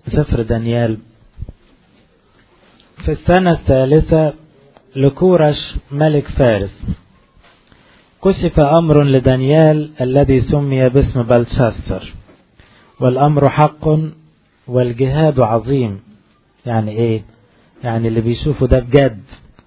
سفر دانيال في السنة الثالثة لكورش ملك فارس كشف أمر لدانيال الذي سمي باسم بلشاستر والأمر حق والجهاد عظيم يعني ايه يعني اللي بيشوفوا ده بجد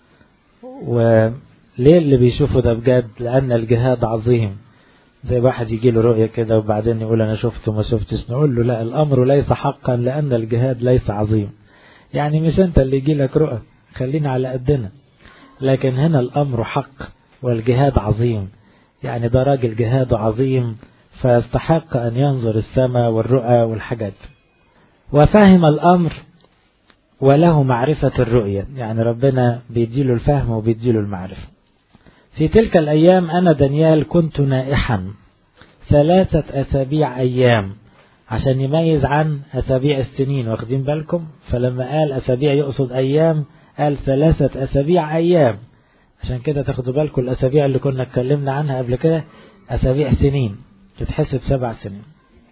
وليه اللي بيشوفوا ده بجد لأن الجهاد عظيم زي واحد يجي له رؤية كده وبعدين يقول أنا شفت وما شفتش نقول له لا الأمر ليس حقا لأن الجهاد ليس عظيم يعني مش أنت اللي يجي لك رؤى خلينا على قدنا لكن هنا الأمر حق والجهاد عظيم يعني ده راجل جهاد عظيم فيستحق أن ينظر السماء والرؤى والحاجات وفهم الأمر وله معرفة الرؤية يعني ربنا بيديله الفهم وبيديله المعرفة في تلك الأيام أنا دانيال كنت نائحا ثلاثة أسابيع أيام عشان يميز عن أسابيع السنين واخدين بالكم فلما قال أسابيع يقصد أيام قال ثلاثة أسابيع أيام عشان كده تاخدوا بالكم الأسابيع اللي كنا اتكلمنا عنها قبل كده أسابيع سنين تتحسب سبع سنين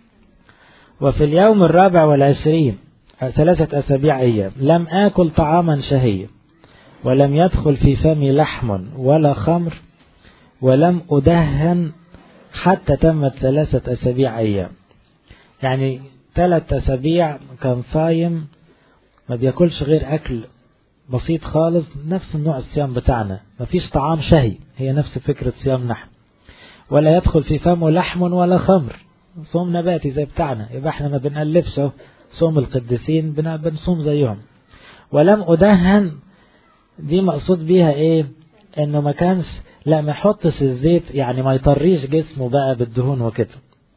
وفي اليوم الرابع والعشرين ثلاثة أسابيع أيام لم آكل طعاما شهيا ولم يدخل في فمي لحم ولا خمر ولم أدهن حتى تمت ثلاثة أسابيع أيام يعني ثلاث أسابيع كان صايم ما بياكلش غير أكل بسيط خالص نفس النوع الصيام بتاعنا مفيش طعام شهي هي نفس فكرة صيام نحن ولا يدخل في فمه لحم ولا خمر صوم نباتي زي بتاعنا يبقى احنا ما بنقلبش صوم القديسين بنصوم زيهم ولم أدهن دي مقصود بيها ايه انه ما كانش لا ما يحطش الزيت يعني ما يطريش جسمه بقى بالدهون وكده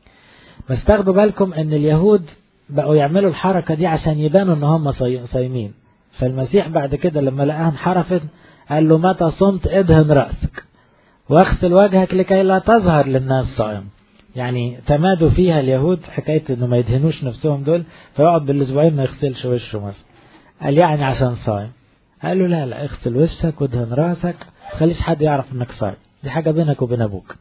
بس تاخدوا بالكم ان اليهود بقوا يعملوا الحركة دي عشان يبانوا ان هم صايمين فالمسيح بعد كده لما لقاها انحرفت قال له متى صمت ادهن رأسك واغسل وجهك لكي لا تظهر للناس صائم يعني تمادوا فيها اليهود حكاية انه ما يدهنوش نفسهم دول فيقعد بالاسبوعين ما يغسلش وشه مثلا قال يعني عشان صايم قال له لا لا اغسل وشك وادهن راسك خليش حد يعرف انك صايم دي حاجة بينك وبين ابوك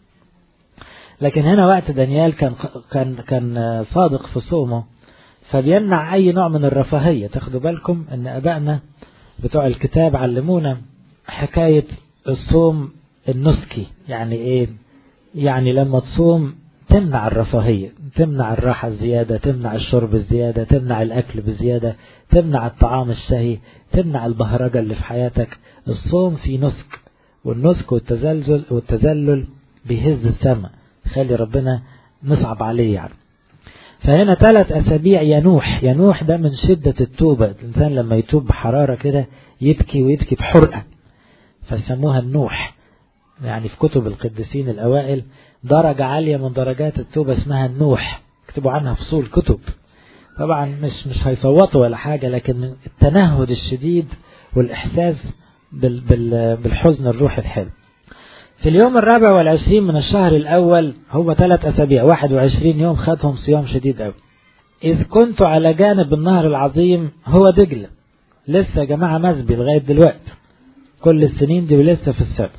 لكن هنا وقت دانيال كان كان كان صادق في صومه فبيمنع اي نوع من الرفاهية تاخدوا بالكم ان ابائنا بتوع الكتاب علمونا حكاية الصوم النسكي يعني ايه يعني لما تصوم تمنع الرفاهية تمنع الراحة الزيادة تمنع الشرب الزيادة تمنع الأكل بزيادة تمنع الطعام الشهي تمنع البهرجة اللي في حياتك الصوم في نسك والنسك والتزلزل والتزلل بيهز السماء خلي ربنا نصعب عليه يعني فهنا ثلاث أسابيع ينوح ينوح ده من شدة التوبة الإنسان لما يتوب بحرارة كده يبكي ويبكي بحرقة فسموها النوح يعني في كتب القديسين الأوائل درجة عالية من درجات التوبة اسمها النوح اكتبوا عنها فصول كتب طبعا مش مش هيصوتوا ولا حاجة لكن من التنهد الشديد والإحساس بال بال بالحزن الروحي الحلو في اليوم الرابع والعشرين من الشهر الأول هو ثلاث أسابيع واحد وعشرين يوم خدهم صيام شديد أوي إذ كنت على جانب النهر العظيم هو دجلة لسه يا جماعة مسبي لغاية دلوقتي كل السنين دي ولسه في السبت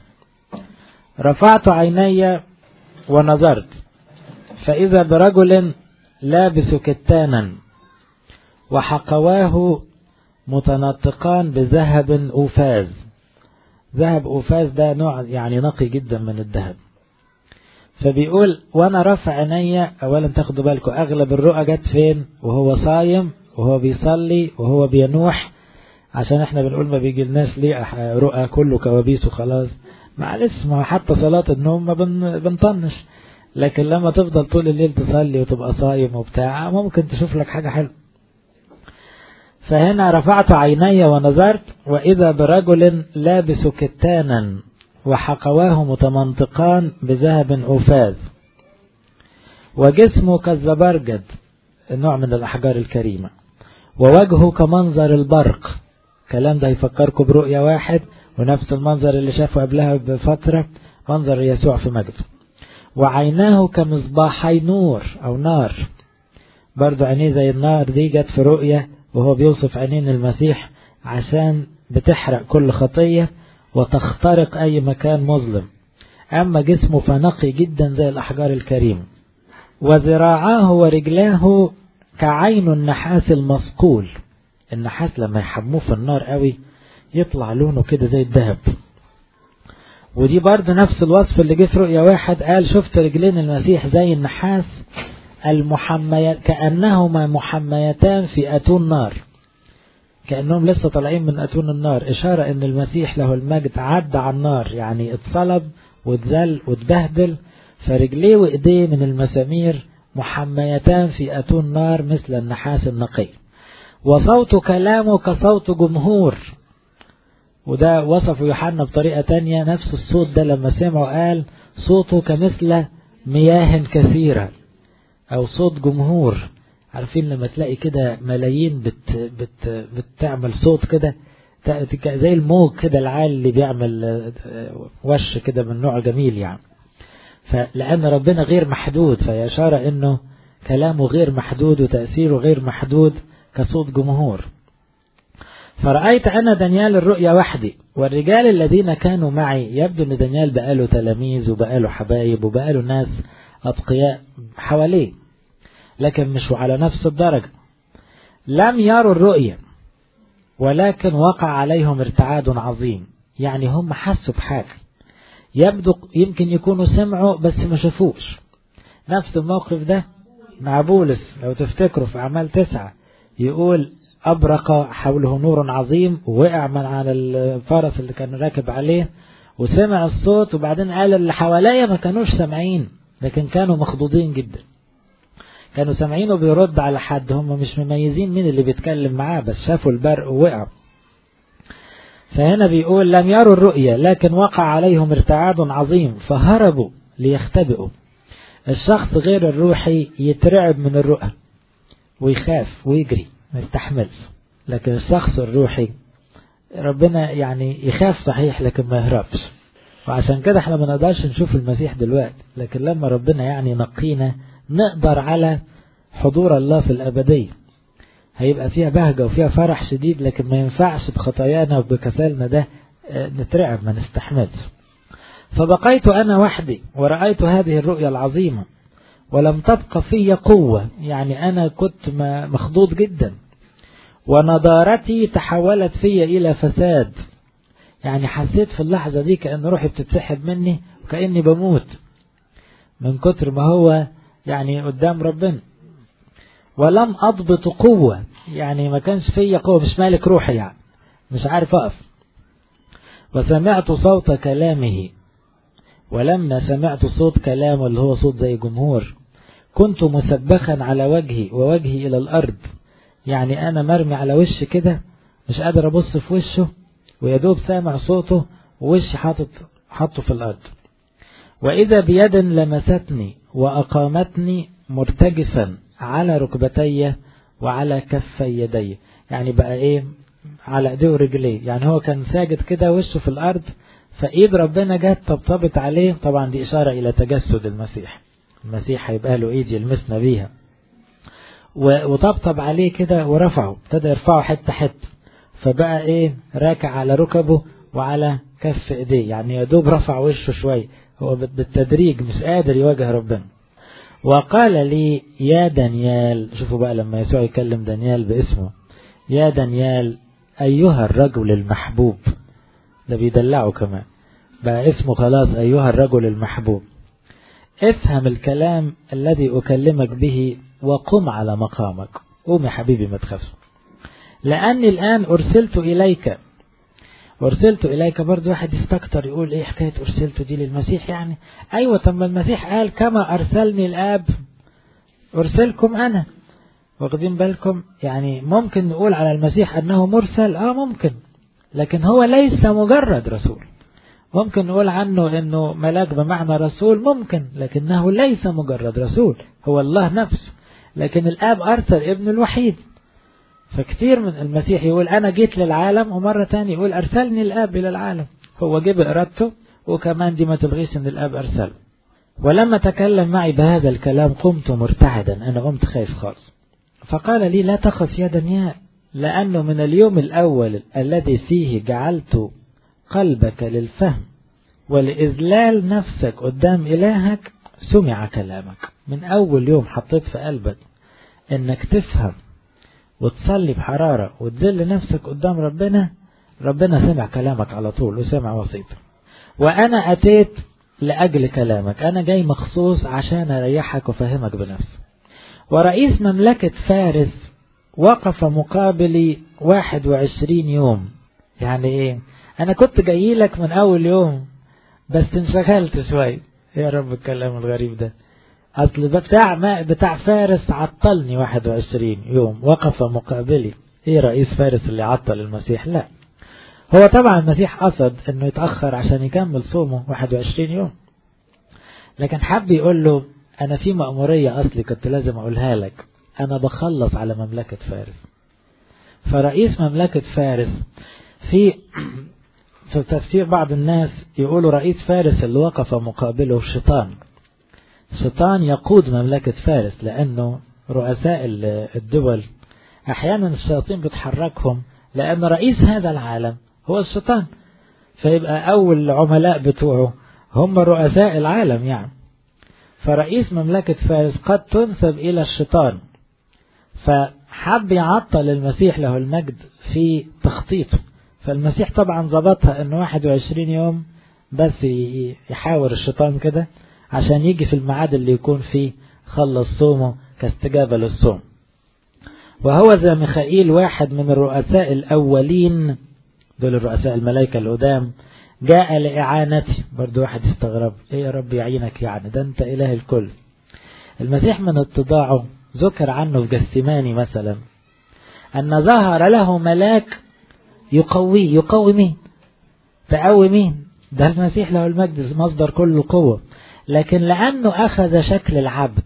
رفعت عيني ونظرت فإذا برجل لابس كتانا وحقواه متنطقان بذهب أوفاز ذهب أوفاز ده نوع يعني نقي جدا من الذهب فبيقول وانا رافع عيني اولا تاخدوا بالكم اغلب الرؤى جت فين وهو صايم وهو بيصلي وهو بينوح عشان احنا بنقول ما بيجي الناس ليه رؤى كله كوابيس وخلاص معلش ما حتى صلاة النوم ما بن بنطنش لكن لما تفضل طول الليل تصلي وتبقى صايم وبتاع ممكن تشوف لك حاجة حلوة فهنا رفعت عيني ونظرت وإذا برجل لابس كتانا وحقواه متمنطقان بذهب أوفاز وجسمه كالزبرجد النوع من الأحجار الكريمة ووجهه كمنظر البرق الكلام ده يفكركم برؤية واحد ونفس المنظر اللي شافه قبلها بفترة منظر يسوع في مجده وعيناه كمصباحي نور أو نار برضو عينيه زي النار دي جت في رؤية وهو بيوصف عينين المسيح عشان بتحرق كل خطية وتخترق أي مكان مظلم أما جسمه فنقي جدا زي الأحجار الكريمة وذراعاه ورجلاه كعين النحاس المصقول النحاس لما يحموه في النار قوي يطلع لونه كده زي الذهب ودي برضه نفس الوصف اللي جه في رؤيا واحد قال شفت رجلين المسيح زي النحاس المحميات كأنهما محميتان في أتون نار كأنهم لسه طالعين من أتون النار إشارة أن المسيح له المجد عدى على النار يعني اتصلب واتذل واتبهدل فرجليه وإيديه من المسامير محميتان في أتون نار مثل النحاس النقي وصوت كلامه كصوت جمهور وده وصفه يوحنا بطريقة تانية نفس الصوت ده لما سمعه قال صوته كمثل مياه كثيرة أو صوت جمهور عارفين لما تلاقي كده ملايين بت بت بتعمل صوت كده زي الموج كده العالي اللي بيعمل وش كده من نوع جميل يعني فلأن ربنا غير محدود فهي إشارة إنه كلامه غير محدود وتأثيره غير محدود كصوت جمهور فرأيت أنا دانيال الرؤيا وحدي والرجال الذين كانوا معي يبدو أن دانيال بقاله تلاميذ وبقاله حبايب وبقاله ناس أتقياء حواليه لكن مش على نفس الدرجة لم يروا الرؤيا ولكن وقع عليهم ارتعاد عظيم يعني هم حسوا بحاجة يبدو يمكن يكونوا سمعوا بس ما شافوش نفس الموقف ده مع بولس لو تفتكروا في أعمال تسعة يقول أبرق حوله نور عظيم ووقع من على الفرس اللي كان راكب عليه وسمع الصوت وبعدين قال اللي حواليا ما كانوش سامعين لكن كانوا مخضوضين جدا كانوا سامعينه بيرد على حد هم مش مميزين مين اللي بيتكلم معاه بس شافوا البرق ووقعوا فهنا بيقول لم يروا الرؤيا لكن وقع عليهم ارتعاد عظيم فهربوا ليختبئوا الشخص غير الروحي يترعب من الرؤى ويخاف ويجري ما يستحملش لكن الشخص الروحي ربنا يعني يخاف صحيح لكن ما يهربش وعشان كده احنا ما نقدرش نشوف المسيح دلوقتي لكن لما ربنا يعني نقينا نقدر على حضور الله في الأبدية هيبقى فيها بهجة وفيها فرح شديد لكن ما ينفعش بخطايانا وبكسالنا ده نترعب ما نستحملش فبقيت أنا وحدي ورأيت هذه الرؤيا العظيمة ولم تبقى في قوة يعني أنا كنت مخضوض جدا ونضارتي تحولت في إلى فساد يعني حسيت في اللحظة دي كأن روحي بتتسحب مني وكأني بموت من كتر ما هو يعني قدام ربنا ولم أضبط قوة يعني ما كانش فيا قوة مش مالك روحي يعني مش عارف أقف وسمعت صوت كلامه ولما سمعت صوت كلامه اللي هو صوت زي جمهور كنت مسبخا على وجهي ووجهي إلى الأرض يعني أنا مرمي على وشي كده مش قادر أبص في وشه ويدوب سامع صوته ووشي حاطط حطه في الأرض وإذا بيد لمستني وأقامتني مرتجفا على ركبتي وعلى كفي يدي يعني بقى إيه على ايديه ورجليه يعني هو كان ساجد كده وشه في الأرض فإيد ربنا جت طبطبت عليه طبعا دي إشارة إلى تجسد المسيح المسيح هيبقى له إيد يلمسنا بيها وطبطب عليه كده ورفعه ابتدى يرفعه حتة حتة فبقى إيه راكع على ركبه وعلى كف إيديه يعني يا دوب رفع وشه شوية هو بالتدريج مش قادر يواجه ربنا وقال لي يا دانيال شوفوا بقى لما يسوع يكلم دانيال باسمه يا دانيال أيها الرجل المحبوب ده بيدلعه كمان بقى اسمه خلاص أيها الرجل المحبوب افهم الكلام الذي أكلمك به وقم على مقامك قوم يا حبيبي ما تخافش لأني الآن أرسلت إليك أرسلت إليك برضو واحد يستكتر يقول إيه حكاية أرسلت دي للمسيح يعني أيوة طب المسيح قال كما أرسلني الآب أرسلكم أنا واخدين بالكم يعني ممكن نقول على المسيح أنه مرسل آه ممكن لكن هو ليس مجرد رسول ممكن نقول عنه أنه ملاك بمعنى رسول ممكن لكنه ليس مجرد رسول هو الله نفسه لكن الآب أرسل ابن الوحيد فكثير من المسيح يقول أنا جيت للعالم ومرة تانية يقول أرسلني الآب إلى العالم هو جيب إرادته وكمان دي ما تلغيش أن الآب أرسله ولما تكلم معي بهذا الكلام قمت مرتعدا أنا قمت خايف خالص فقال لي لا تخف يا دانيال لأنه من اليوم الأول الذي فيه جعلت قلبك للفهم ولإذلال نفسك قدام إلهك سمع كلامك من أول يوم حطيت في قلبك انك تفهم وتصلي بحرارة وتذل نفسك قدام ربنا ربنا سمع كلامك على طول وسمع وصيتك وانا اتيت لاجل كلامك انا جاي مخصوص عشان اريحك وافهمك بنفسي ورئيس مملكة فارس وقف مقابلي 21 يوم يعني ايه انا كنت جاي لك من اول يوم بس انشغلت شوية يا رب الكلام الغريب ده اصل بتاع ما بتاع فارس عطلني 21 يوم وقف مقابلي ايه رئيس فارس اللي عطل المسيح لا هو طبعا المسيح قصد انه يتأخر عشان يكمل صومه 21 يوم لكن حب يقول له انا في مأمورية اصلي كنت لازم اقولها لك انا بخلص على مملكة فارس فرئيس مملكة فارس في في تفسير بعض الناس يقولوا رئيس فارس اللي وقف مقابله الشيطان الشيطان يقود مملكة فارس لأنه رؤساء الدول أحيانا الشياطين بتحركهم لأن رئيس هذا العالم هو الشيطان فيبقى أول عملاء بتوعه هم رؤساء العالم يعني فرئيس مملكة فارس قد تنسب إلى الشيطان فحب يعطل المسيح له المجد في تخطيطه فالمسيح طبعا ظبطها انه 21 يوم بس يحاور الشيطان كده عشان يجي في الميعاد اللي يكون فيه خلص صومه كاستجابة للصوم وهو ذا ميخائيل واحد من الرؤساء الأولين دول الرؤساء الملائكة القدام جاء لإعانتي برضو واحد يستغرب ايه يا رب يعينك يعني ده انت إله الكل المسيح من اتضاعه ذكر عنه في جسماني مثلا أن ظهر له ملاك يقوي يقوي مين تقوي مين ده المسيح له المجد مصدر كل قوة لكن لأنه أخذ شكل العبد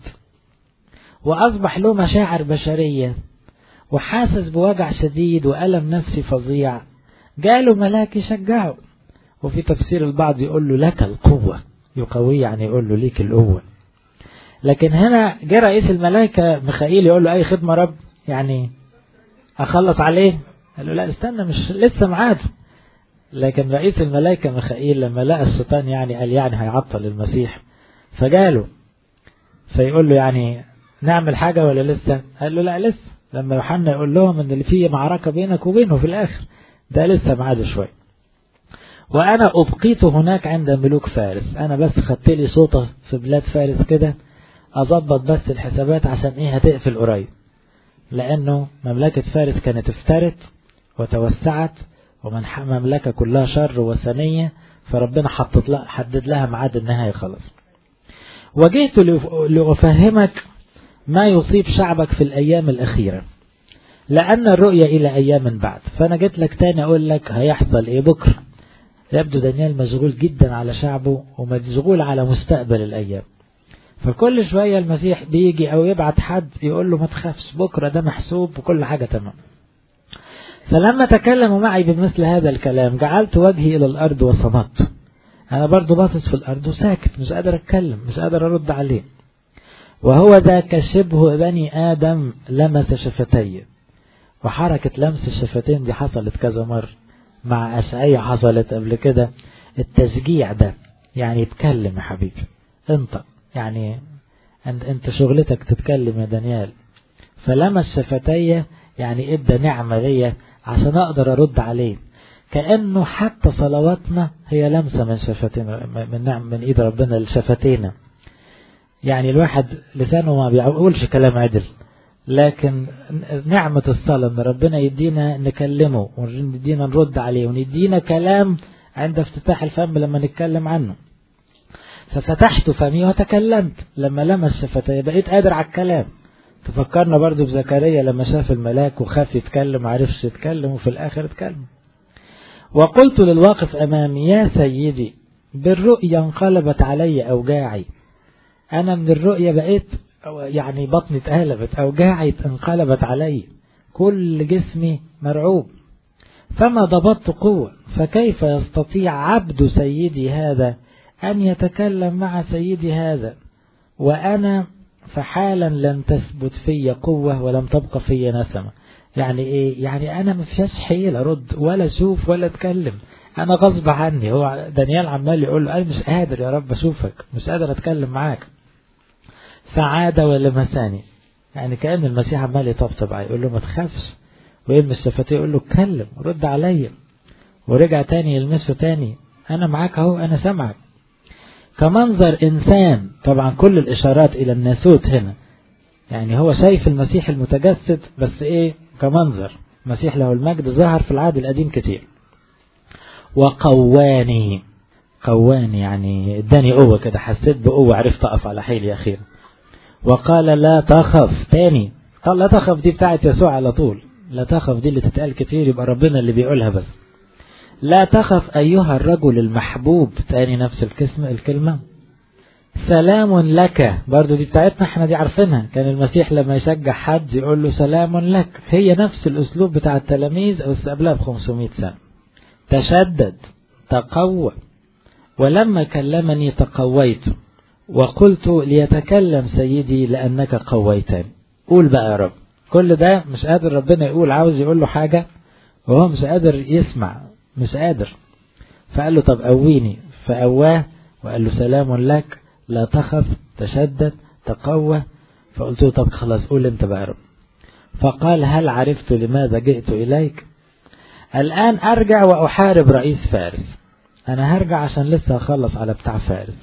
وأصبح له مشاعر بشرية وحاسس بوجع شديد وألم نفسي فظيع جاله ملاك يشجعه وفي تفسير البعض يقول له لك القوة يقوي يعني يقول له ليك القوة لكن هنا جه رئيس الملائكة ميخائيل يقول له أي خدمة رب يعني أخلص عليه قال له لا استنى مش لسه معاده لكن رئيس الملائكة ميخائيل لما لقى الشيطان يعني قال يعني هيعطل المسيح فجاله فيقول له يعني نعمل حاجة ولا لسه قال له لا لسه لما يوحنا يقول لهم ان اللي فيه معركة بينك وبينه في الاخر ده لسه معاده شوية وانا ابقيت هناك عند ملوك فارس انا بس خدت لي صوته في بلاد فارس كده اظبط بس الحسابات عشان ايه هتقفل قريب لانه مملكة فارس كانت افترت وتوسعت ومن مملكة كلها شر وثنية فربنا حطت لها حدد لها ميعاد النهاية خلاص وجئت لأفهمك ما يصيب شعبك في الأيام الأخيرة لأن الرؤية إلى أيام بعد فأنا جيت لك تاني أقول لك هيحصل إيه بكرة يبدو دانيال مشغول جدا على شعبه ومشغول على مستقبل الأيام فكل شوية المسيح بيجي أو يبعت حد يقول له ما تخافش بكرة ده محسوب وكل حاجة تمام فلما تكلموا معي بمثل هذا الكلام جعلت وجهي إلى الأرض وصمت أنا برضو باصص في الأرض وساكت مش قادر أتكلم مش قادر أرد عليه وهو ذاك شبه بني آدم لمس شفتي وحركة لمس الشفتين دي حصلت كذا مرة مع أشعية حصلت قبل كده التشجيع ده يعني اتكلم يا حبيبي انطق يعني انت, انت شغلتك تتكلم يا دانيال فلمس شفتي يعني ادى نعمة ليا عشان اقدر ارد عليه كأنه حتى صلواتنا هي لمسة من شفتنا من نعم من ايد ربنا لشفتينا يعني الواحد لسانه ما بيقولش كلام عدل لكن نعمة الصلاة ان ربنا يدينا نكلمه ويدينا نرد عليه ويدينا كلام عند افتتاح الفم لما نتكلم عنه ففتحت فمي وتكلمت لما لمس شفتي بقيت قادر على الكلام تفكرنا برضو بزكريا لما شاف الملاك وخاف يتكلم عرفش يتكلم وفي الآخر اتكلم وقلت للواقف أمامي يا سيدي بالرؤيا انقلبت علي أوجاعي أنا من الرؤيا بقيت يعني بطني اتقلبت أوجاعي انقلبت علي كل جسمي مرعوب فما ضبطت قوة فكيف يستطيع عبد سيدي هذا أن يتكلم مع سيدي هذا وأنا فحالا لم تثبت في قوة ولم تبقى في نسمة يعني ايه يعني انا ما فيهاش حيل ارد ولا اشوف ولا اتكلم انا غصب عني هو دانيال عمال يقول له انا مش قادر يا رب اشوفك مش قادر اتكلم معاك فعاد ولمساني يعني كأن المسيح عمال يطبطب عليه يقول له ما تخافش ويلمس شفتيه يقول له اتكلم رد عليا ورجع تاني يلمسه تاني انا معاك اهو انا سامعك كمنظر انسان طبعا كل الاشارات الى الناسوت هنا يعني هو شايف المسيح المتجسد بس ايه كمنظر المسيح له المجد ظهر في العهد القديم كتير وقواني قواني يعني اداني قوة كده حسيت بقوة عرفت اقف على حيلي اخيرا وقال لا تخف تاني قال لا تخف دي بتاعت يسوع على طول لا تخف دي اللي تتقال كتير يبقى ربنا اللي بيقولها بس لا تخف أيها الرجل المحبوب تاني نفس الكلمة الكلمة سلام لك برضو دي بتاعتنا احنا دي عارفينها كان المسيح لما يشجع حد يقول له سلام لك هي نفس الأسلوب بتاع التلاميذ بس قبلها ب 500 سنة تشدد تقوى ولما كلمني تقويت وقلت ليتكلم سيدي لأنك قويتني قول بقى يا رب كل ده مش قادر ربنا يقول عاوز يقول له حاجة وهو مش قادر يسمع مش قادر فقال له طب قويني فقواه وقال له سلام لك لا تخف تشدد تقوى فقلت له طب خلاص قول انت بقى رب فقال هل عرفت لماذا جئت إليك الآن أرجع وأحارب رئيس فارس أنا هرجع عشان لسه أخلص على بتاع فارس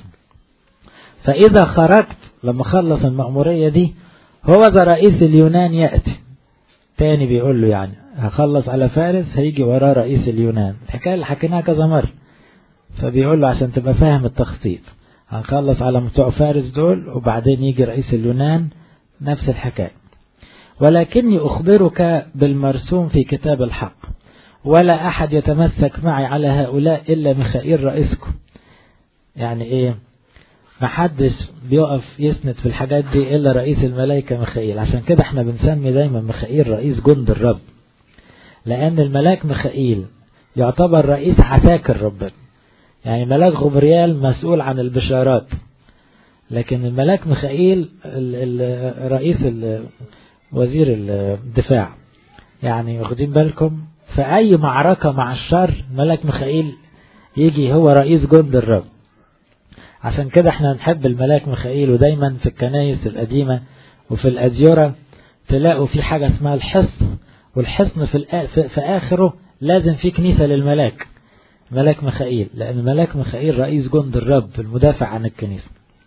فإذا خرجت لما خلص المأمورية دي هو ذا رئيس اليونان يأتي تاني بيقول له يعني هخلص على فارس هيجي وراه رئيس اليونان الحكاية اللي حكيناها كذا مرة فبيقول له عشان تبقى فاهم التخطيط هنخلص على بتوع فارس دول وبعدين يجي رئيس اليونان نفس الحكاية ولكني أخبرك بالمرسوم في كتاب الحق ولا أحد يتمسك معي على هؤلاء إلا ميخائيل رئيسكم يعني إيه محدش بيقف يسند في الحاجات دي إلا رئيس الملائكة ميخائيل عشان كده احنا بنسمي دايما ميخائيل رئيس جند الرب لأن الملاك ميخائيل يعتبر رئيس عساكر ربنا يعني ملاك غبريال مسؤول عن البشارات لكن الملاك ميخائيل رئيس وزير الدفاع يعني واخدين بالكم في أي معركة مع الشر ملاك ميخائيل يجي هو رئيس جند الرب عشان كده احنا نحب الملاك ميخائيل ودايما في الكنايس القديمة وفي الأديرة تلاقوا في حاجة اسمها الحصن والحصن في, في آخره لازم في كنيسة للملاك ملاك ميخائيل لأن ملاك ميخائيل رئيس جند الرب المدافع عن الكنيسة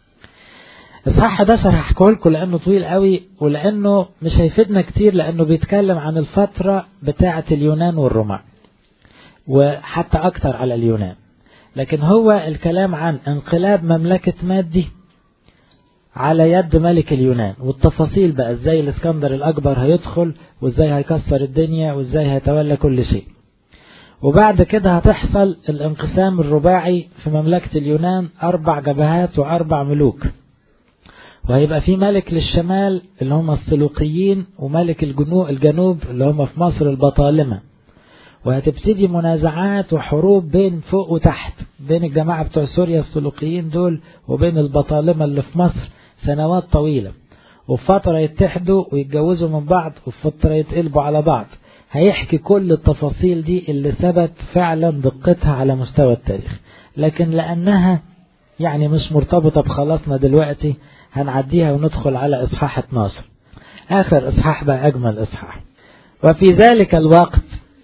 الصح ده هحكيه لكم لأنه طويل قوي ولأنه مش هيفيدنا كتير لأنه بيتكلم عن الفترة بتاعة اليونان والرومان وحتى أكتر على اليونان لكن هو الكلام عن انقلاب مملكة مادي على يد ملك اليونان والتفاصيل بقى ازاي الاسكندر الاكبر هيدخل وازاي هيكسر الدنيا وازاي هيتولى كل شيء وبعد كده هتحصل الانقسام الرباعي في مملكة اليونان اربع جبهات واربع ملوك وهيبقى في ملك للشمال اللي هم السلوقيين وملك الجنوب, الجنوب اللي هم في مصر البطالمة وهتبتدي منازعات وحروب بين فوق وتحت بين الجماعة بتوع سوريا السلوقيين دول وبين البطالمة اللي في مصر سنوات طويلة وفي فترة يتحدوا ويتجوزوا من بعض وفي فترة يتقلبوا على بعض هيحكي كل التفاصيل دي اللي ثبت فعلا دقتها على مستوى التاريخ لكن لأنها يعني مش مرتبطة بخلاصنا دلوقتي هنعديها وندخل على إصحاح 12 آخر إصحاح بقى أجمل إصحاح وفي ذلك الوقت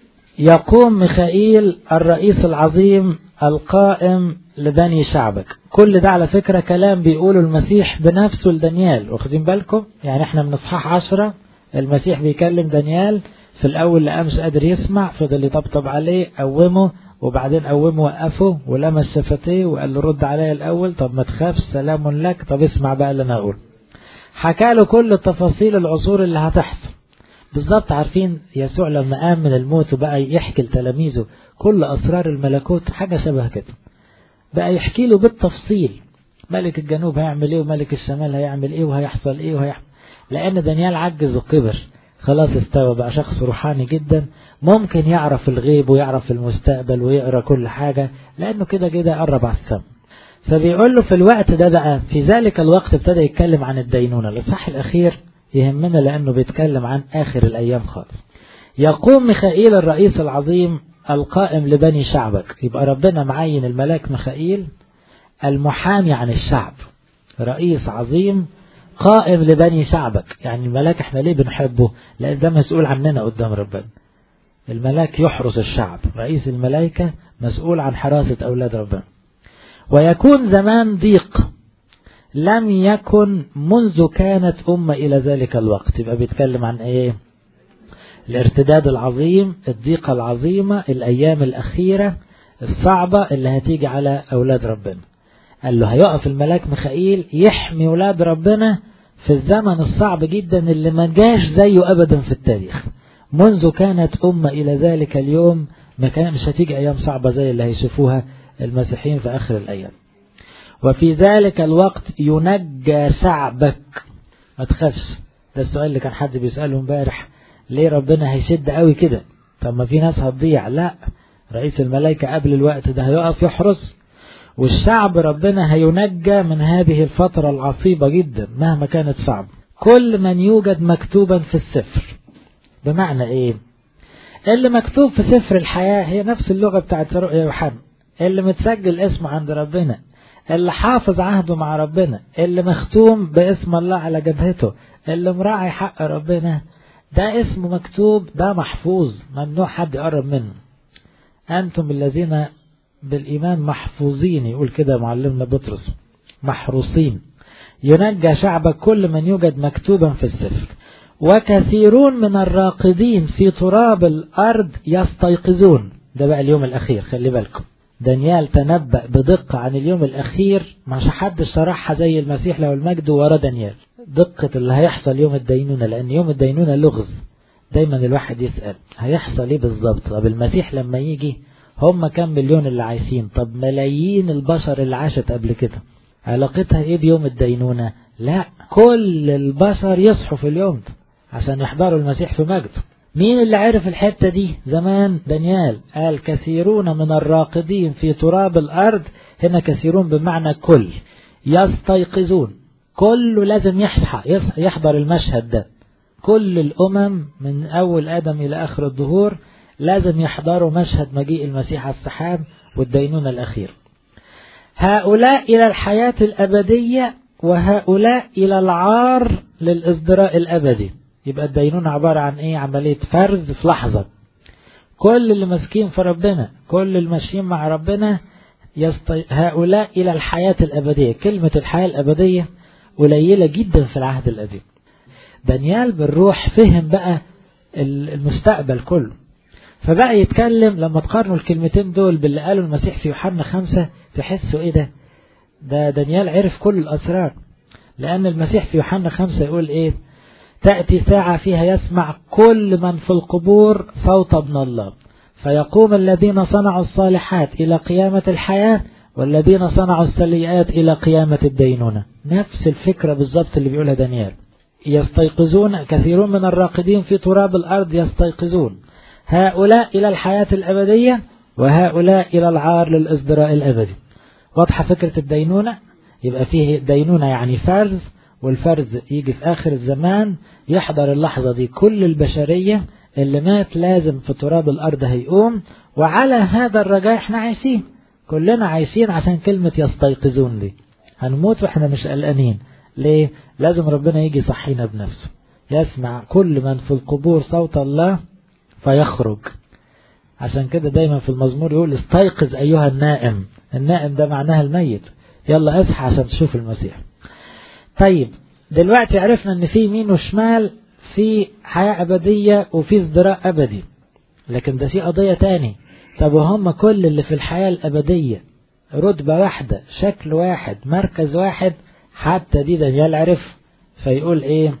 يقوم ميخائيل الرئيس العظيم القائم لبني شعبك كل ده على فكرة كلام بيقوله المسيح بنفسه لدانيال واخدين بالكم يعني احنا من اصحاح عشرة المسيح بيكلم دانيال في الاول لقى مش قادر يسمع فضل يطبطب عليه قومه وبعدين قومه وقفه ولمس شفتيه وقال له رد عليا الاول طب ما تخافش سلام لك طب اسمع بقى اللي انا اقول حكى له كل التفاصيل العصور اللي هتحصل بالظبط عارفين يسوع لما قام من الموت وبقى يحكي لتلاميذه كل أسرار الملكوت حاجة شبه كده بقى يحكي له بالتفصيل ملك الجنوب هيعمل ايه وملك الشمال هيعمل ايه وهيحصل ايه وهيحصل لأن دانيال عجز وكبر خلاص استوى بقى شخص روحاني جدا ممكن يعرف الغيب ويعرف المستقبل ويقرأ كل حاجة لأنه كده كده قرب على السما فبيقول له في الوقت ده بقى في ذلك الوقت ابتدى يتكلم عن الدينونة الإصحاح الأخير يهمنا لأنه بيتكلم عن آخر الأيام خالص يقوم ميخائيل الرئيس العظيم القائم لبني شعبك يبقى ربنا معين الملاك ميخائيل المحامي عن الشعب رئيس عظيم قائم لبني شعبك يعني الملاك احنا ليه بنحبه لأن ده مسؤول عننا قدام ربنا الملاك يحرس الشعب رئيس الملائكة مسؤول عن حراسة أولاد ربنا ويكون زمان ضيق لم يكن منذ كانت أمة إلى ذلك الوقت يبقى بيتكلم عن ايه الارتداد العظيم الضيقة العظيمة الأيام الأخيرة الصعبة اللي هتيجي على أولاد ربنا قال له هيقف الملاك ميخائيل يحمي أولاد ربنا في الزمن الصعب جدا اللي ما جاش زيه أبدا في التاريخ منذ كانت أمة إلى ذلك اليوم ما كان مش هتيجي أيام صعبة زي اللي هيشوفوها المسيحيين في آخر الأيام وفي ذلك الوقت ينجى شعبك ما تخافش ده السؤال اللي كان حد بيسأله امبارح ليه ربنا هيشد قوي كده طب ما في ناس هتضيع لا رئيس الملائكة قبل الوقت ده هيقف يحرس والشعب ربنا هينجى من هذه الفترة العصيبة جدا مهما كانت صعبة كل من يوجد مكتوبا في السفر بمعنى ايه اللي مكتوب في سفر الحياة هي نفس اللغة بتاعت رؤيا يوحنا اللي متسجل اسمه عند ربنا اللي حافظ عهده مع ربنا اللي مختوم باسم الله على جبهته اللي مراعي حق ربنا ده اسمه مكتوب ده محفوظ ممنوع حد يقرب منه أنتم الذين بالإيمان محفوظين يقول كده معلمنا بطرس محروسين ينجى شعبك كل من يوجد مكتوبا في السفر وكثيرون من الراقدين في تراب الأرض يستيقظون ده بقى اليوم الأخير خلي بالكم دانيال تنبأ بدقة عن اليوم الأخير مش حد شرحها زي المسيح له المجد ورا دانيال دقة اللي هيحصل يوم الدينونة لأن يوم الدينونة لغز دايما الواحد يسأل هيحصل ايه بالظبط طب المسيح لما يجي هم كم مليون اللي عايشين طب ملايين البشر اللي عاشت قبل كده علاقتها ايه بيوم الدينونة لا كل البشر يصحوا في اليوم ده عشان يحضروا المسيح في مجده مين اللي عرف الحتة دي زمان دانيال قال كثيرون من الراقدين في تراب الأرض هنا كثيرون بمعنى كل يستيقظون كله لازم يصحى يحضر المشهد ده كل الأمم من أول آدم إلى آخر الظهور لازم يحضروا مشهد مجيء المسيح على السحاب والدينونة الأخير هؤلاء إلى الحياة الأبدية وهؤلاء إلى العار للإصدراء الأبدي يبقى الدينونة عبارة عن إيه عملية فرز في لحظة كل اللي ماسكين في ربنا كل اللي ماشيين مع ربنا يستي... هؤلاء إلى الحياة الأبدية كلمة الحياة الأبدية قليلة جدا في العهد القديم دانيال بالروح فهم بقى المستقبل كله فبقى يتكلم لما تقارنوا الكلمتين دول باللي قالوا المسيح في يوحنا خمسة تحسوا ايه ده ده دانيال عرف كل الأسرار لأن المسيح في يوحنا خمسة يقول ايه تأتي ساعة فيها يسمع كل من في القبور صوت ابن الله فيقوم الذين صنعوا الصالحات إلى قيامة الحياة والذين صنعوا السيئات إلى قيامة الدينونة نفس الفكرة بالضبط اللي بيقولها دانيال يستيقظون كثيرون من الراقدين في تراب الأرض يستيقظون هؤلاء إلى الحياة الأبدية وهؤلاء إلى العار للإصدراء الأبدي واضحة فكرة الدينونة يبقى فيه دينونة يعني فرز والفرز يجي في آخر الزمان يحضر اللحظة دي كل البشرية اللي مات لازم في تراب الأرض هيقوم وعلى هذا الرجاء احنا عايشين كلنا عايشين عشان كلمة يستيقظون دي هنموت واحنا مش قلقانين ليه لازم ربنا يجي يصحينا بنفسه يسمع كل من في القبور صوت الله فيخرج عشان كده دايما في المزمور يقول استيقظ أيها النائم النائم ده معناها الميت يلا اصحى عشان تشوف المسيح طيب دلوقتي عرفنا ان في يمين وشمال في حياة أبدية وفي ازدراء أبدي لكن ده في قضية تاني طب وهم كل اللي في الحياة الأبدية رتبة واحدة شكل واحد مركز واحد حتى دي دانيال عرف فيقول ايه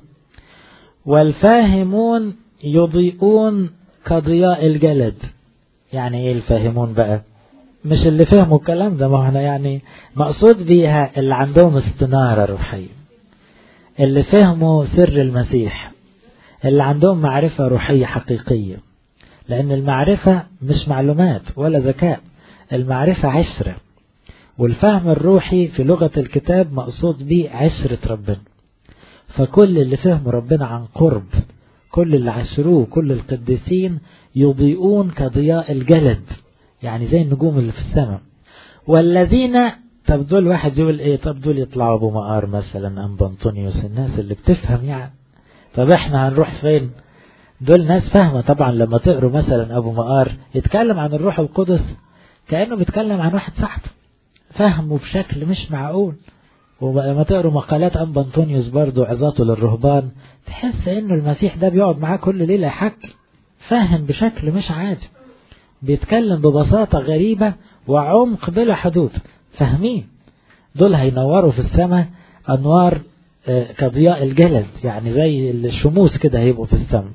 والفاهمون يضيئون كضياء الجلد يعني ايه الفاهمون بقى مش اللي فهموا الكلام ده ما احنا يعني مقصود بيها اللي عندهم استنارة روحية اللي فهموا سر المسيح اللي عندهم معرفة روحية حقيقية لأن المعرفة مش معلومات ولا ذكاء المعرفة عشرة والفهم الروحي في لغة الكتاب مقصود به عشرة ربنا فكل اللي فهموا ربنا عن قرب كل اللي عشروه كل القديسين يضيئون كضياء الجلد يعني زي النجوم اللي في السماء والذين طب دول واحد يقول ايه طب دول يطلعوا ابو مقار مثلا ام بنطونيوس الناس اللي بتفهم يعني طب احنا هنروح فين دول ناس فاهمة طبعا لما تقروا مثلا ابو مقار يتكلم عن الروح القدس كأنه بيتكلم عن واحد صاحبه فهمه بشكل مش معقول ولما تقروا مقالات ام بنطونيوس برضو عظاته للرهبان تحس انه المسيح ده بيقعد معاه كل ليلة يحكي فاهم بشكل مش عادي بيتكلم ببساطة غريبة وعمق بلا حدود فاهمين دول هينوروا في السماء انوار كضياء الجلد يعني زي الشموس كده هيبقوا في السماء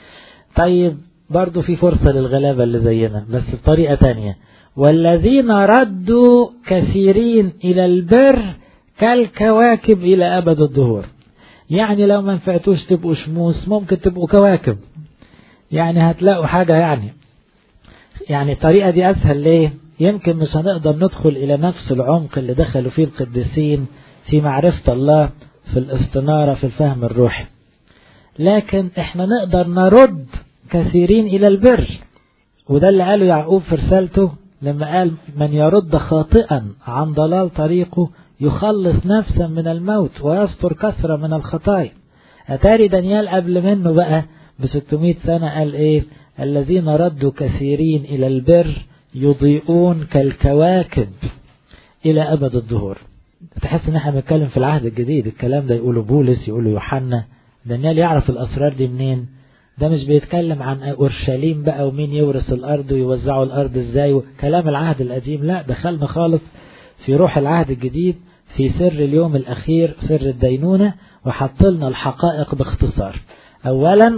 طيب برضو في فرصة للغلابة اللي زينا بس بطريقة تانية والذين ردوا كثيرين إلى البر كالكواكب إلى أبد الدهور يعني لو ما نفعتوش تبقوا شموس ممكن تبقوا كواكب يعني هتلاقوا حاجة يعني يعني الطريقة دي أسهل ليه يمكن مش هنقدر ندخل إلى نفس العمق اللي دخلوا فيه القديسين في معرفة الله في الاستنارة في الفهم الروحي لكن احنا نقدر نرد كثيرين إلى البر وده اللي قاله يعقوب في رسالته لما قال من يرد خاطئا عن ضلال طريقه يخلص نفسا من الموت ويستر كثرة من الخطايا أتاري دانيال قبل منه بقى ب 600 سنة قال ايه الذين ردوا كثيرين إلى البر يضيئون كالكواكب إلى أبد الظهور تحس ان احنا بنتكلم في العهد الجديد الكلام ده يقوله بولس يقوله يوحنا دانيال يعرف الأسرار دي منين ده مش بيتكلم عن أورشليم بقى ومين يورث الأرض ويوزعوا الأرض ازاي كلام العهد القديم لا دخلنا خالص في روح العهد الجديد في سر اليوم الأخير سر الدينونة وحط لنا الحقائق باختصار أولا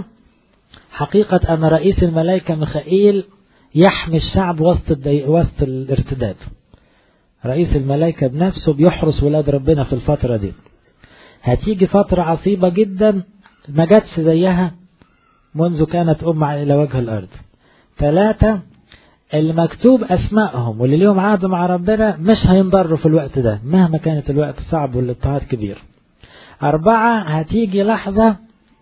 حقيقة أن رئيس الملائكة ميخائيل يحمي الشعب وسط, الدي... وسط الارتداد رئيس الملائكة بنفسه بيحرس ولاد ربنا في الفترة دي هتيجي فترة عصيبة جدا ما جاتش زيها منذ كانت أمة إلى وجه الأرض ثلاثة المكتوب أسمائهم واللي ليهم عهد مع ربنا مش هينضروا في الوقت ده مهما كانت الوقت صعب والاضطهاد كبير أربعة هتيجي لحظة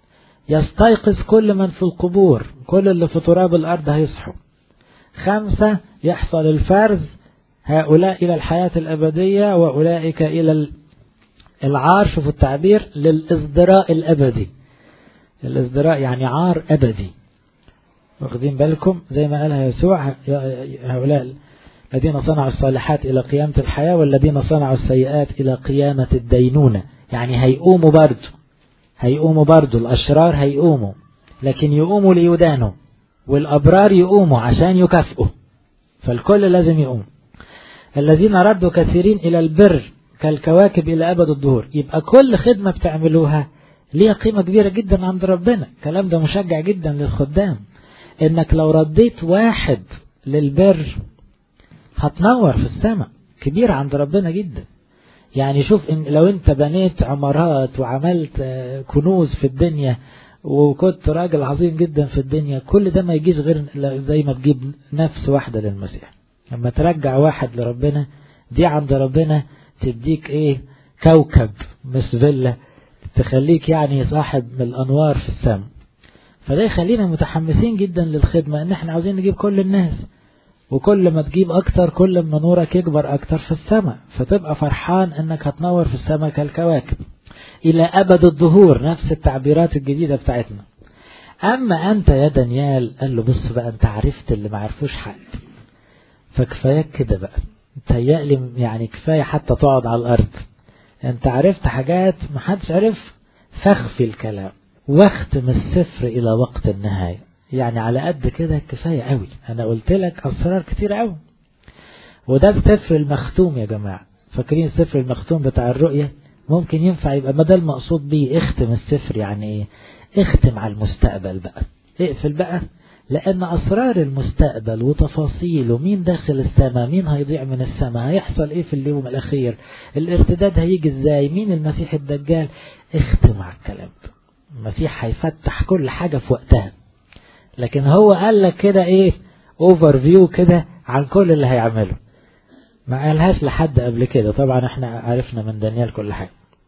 يستيقظ كل من في القبور كل اللي في تراب الأرض هيصحوا خمسة يحصل الفرز هؤلاء إلى الحياة الأبدية وأولئك إلى العار شوفوا التعبير للإصدراء الأبدي الإصدراء يعني عار أبدي واخدين بالكم زي ما قالها يسوع هؤلاء الذين صنعوا الصالحات إلى قيامة الحياة والذين صنعوا السيئات إلى قيامة الدينونة يعني هيقوموا برضو هيقوموا برضو الأشرار هيقوموا لكن يقوموا ليدانوا والأبرار يقوموا عشان يكافئوا فالكل لازم يقوم الذين ردوا كثيرين إلى البر كالكواكب إلى أبد الظهور يبقى كل خدمة بتعملوها ليها قيمة كبيرة جدا عند ربنا الكلام ده مشجع جدا للخدام انك لو رديت واحد للبر هتنور في السماء كبير عند ربنا جدا يعني شوف إن لو انت بنيت عمارات وعملت كنوز في الدنيا وكنت راجل عظيم جدا في الدنيا كل ده ما يجيش غير زي ما تجيب نفس واحدة للمسيح لما ترجع واحد لربنا دي عند ربنا تديك ايه كوكب مش فيلا تخليك يعني صاحب من الانوار في السماء فده يخلينا متحمسين جدا للخدمة ان احنا عاوزين نجيب كل الناس وكل ما تجيب اكتر كل ما نورك يكبر اكتر في السماء فتبقى فرحان انك هتنور في السماء كالكواكب الى ابد الظهور نفس التعبيرات الجديدة بتاعتنا اما انت يا دانيال قال له بص بقى انت عرفت اللي ما عرفوش حد فكفاياك كده بقى تهيألي يعني كفاية حتى تقعد على الارض انت عرفت حاجات محدش عرف فخفي الكلام واختم السفر الى وقت النهاية يعني على قد كده كفاية قوي انا قلت لك اسرار كتير قوي وده السفر المختوم يا جماعة فاكرين السفر المختوم بتاع الرؤية ممكن ينفع يبقى ما ده المقصود بيه اختم السفر يعني ايه اختم على المستقبل بقى اقفل بقى لان اسرار المستقبل وتفاصيله مين داخل السماء مين هيضيع من السماء هيحصل ايه في اليوم الاخير الارتداد هيجي ازاي مين المسيح الدجال اختم على الكلام ده المسيح هيفتح كل حاجة في وقتها لكن هو قال لك كده ايه اوفر فيو كده عن كل اللي هيعمله ما قالهاش لحد قبل كده طبعا احنا عرفنا من دانيال كل حاجة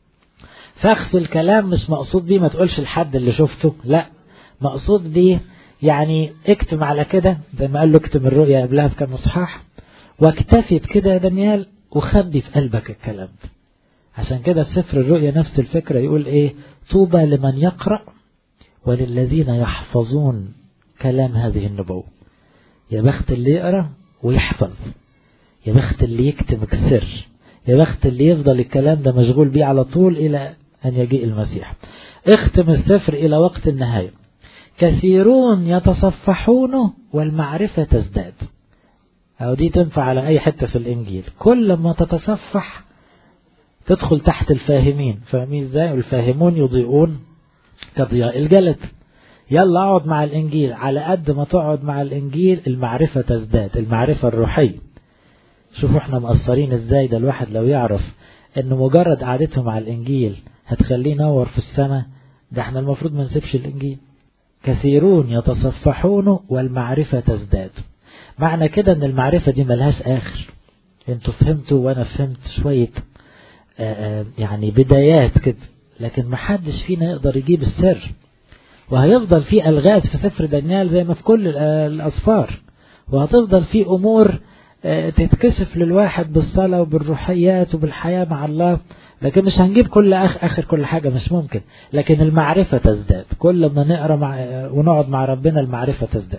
فخف الكلام مش مقصود بيه ما تقولش لحد اللي شفته لا مقصود بيه يعني اكتم على كده زي ما قال له اكتم الرؤيا قبلها بكام اصحاح واكتفي بكده يا دانيال وخبي في قلبك الكلام ده عشان كده في سفر الرؤيا نفس الفكرة يقول ايه طوبى لمن يقرأ وللذين يحفظون كلام هذه النبوة يا بخت اللي يقرأ ويحفظ يا بخت اللي يكتب السر يا بخت اللي يفضل الكلام ده مشغول بيه على طول إلى أن يجيء المسيح اختم السفر إلى وقت النهاية كثيرون يتصفحون والمعرفة تزداد أو دي تنفع على أي حتة في الإنجيل كل ما تتصفح تدخل تحت الفاهمين فاهمين ازاي والفاهمون يضيئون كضياء الجلد يلا اقعد مع الإنجيل على قد ما تقعد مع الإنجيل المعرفة تزداد المعرفة الروحية شوفوا احنا مقصرين ازاي ده الواحد لو يعرف ان مجرد قعدته مع الإنجيل هتخليه ينور في السماء ده احنا المفروض ما نسيبش الإنجيل كثيرون يتصفحون والمعرفة تزداد معنى كده ان المعرفة دي ملهاش آخر انتوا فهمتوا وانا فهمت شوية آآ آآ يعني بدايات كده لكن محدش فينا يقدر يجيب السر وهيفضل في ألغاز في سفر دانيال زي ما في كل الأسفار وهتفضل في أمور تتكشف للواحد بالصلاة وبالروحيات وبالحياة مع الله لكن مش هنجيب كل أخ آخر كل حاجة مش ممكن لكن المعرفة تزداد كل ما نقرأ مع ونقعد مع ربنا المعرفة تزداد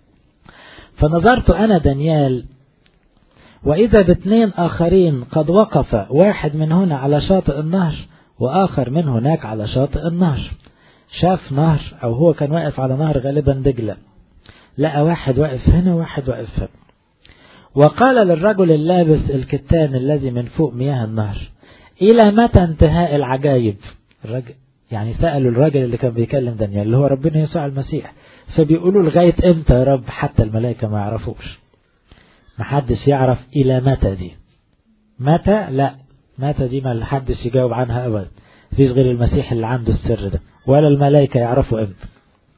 فنظرت أنا دانيال وإذا باثنين آخرين قد وقف واحد من هنا على شاطئ النهر وآخر من هناك على شاطئ النهر شاف نهر أو هو كان واقف على نهر غالبا دجلة لقى واحد واقف هنا وواحد واقف هنا وقال للرجل اللابس الكتان الذي من فوق مياه النهر إلى متى انتهاء العجائب الرجل يعني سألوا الراجل اللي كان بيكلم دانيال اللي هو ربنا يسوع المسيح فبيقولوا لغاية امتى يا رب حتى الملائكة ما يعرفوش محدش يعرف إلى متى دي متى لا متى دي ما حدش يجاوب عنها أبدا فيش غير المسيح اللي عنده السر ده ولا الملائكة يعرفوا امتى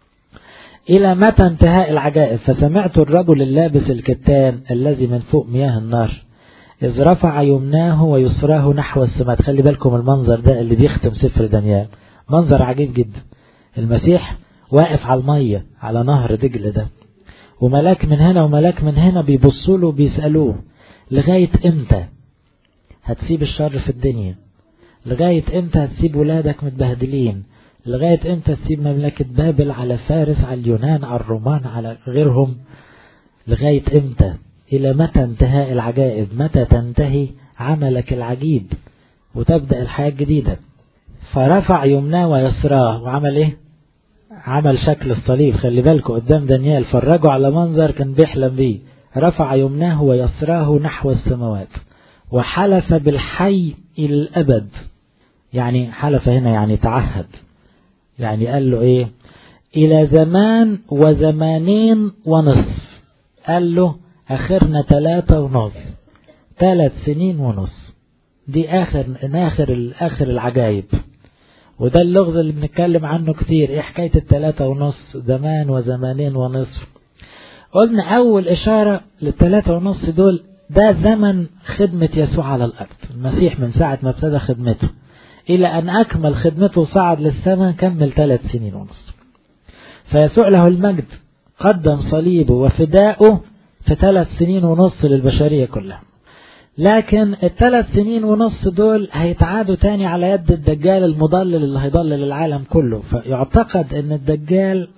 إلى متى انتهاء العجائب فسمعت الرجل اللابس الكتان الذي من فوق مياه النار إذ رفع يمناه ويسراه نحو السماء خلي بالكم المنظر ده اللي بيختم سفر دانيال منظر عجيب جدا المسيح واقف على المية على نهر دجل ده وملاك من هنا وملاك من هنا بيبصوا له وبيسألوه لغاية امتى هتسيب الشر في الدنيا لغاية امتى هتسيب ولادك متبهدلين لغاية امتى تسيب مملكة بابل على فارس على اليونان على الرومان على غيرهم لغاية امتى الى متى انتهاء العجائب متى تنتهي عملك العجيب وتبدأ الحياة الجديدة فرفع يمناه ويسراه وعمل ايه عمل شكل الصليب خلي بالكم قدام دانيال فرجوا على منظر كان بيحلم بيه رفع يمناه ويسراه نحو السماوات وحلف بالحي إلى الأبد يعني حلف هنا يعني تعهد يعني قال له ايه الى زمان وزمانين ونصف قال له اخرنا ثلاثة ونص ثلاث سنين ونص دي اخر اخر اخر العجائب وده اللغز اللي بنتكلم عنه كتير ايه حكاية الثلاثة ونص زمان وزمانين ونصف قلنا اول اشارة للثلاثة ونص دول ده زمن خدمة يسوع على الارض المسيح من ساعة ما ابتدى خدمته إلى أن أكمل خدمته وصعد للسماء كمل ثلاث سنين ونص فيسوع له المجد قدم صليبه وفداؤه في ثلاث سنين ونص للبشرية كلها لكن الثلاث سنين ونص دول هيتعادوا تاني على يد الدجال المضلل اللي هيضلل العالم كله فيعتقد ان الدجال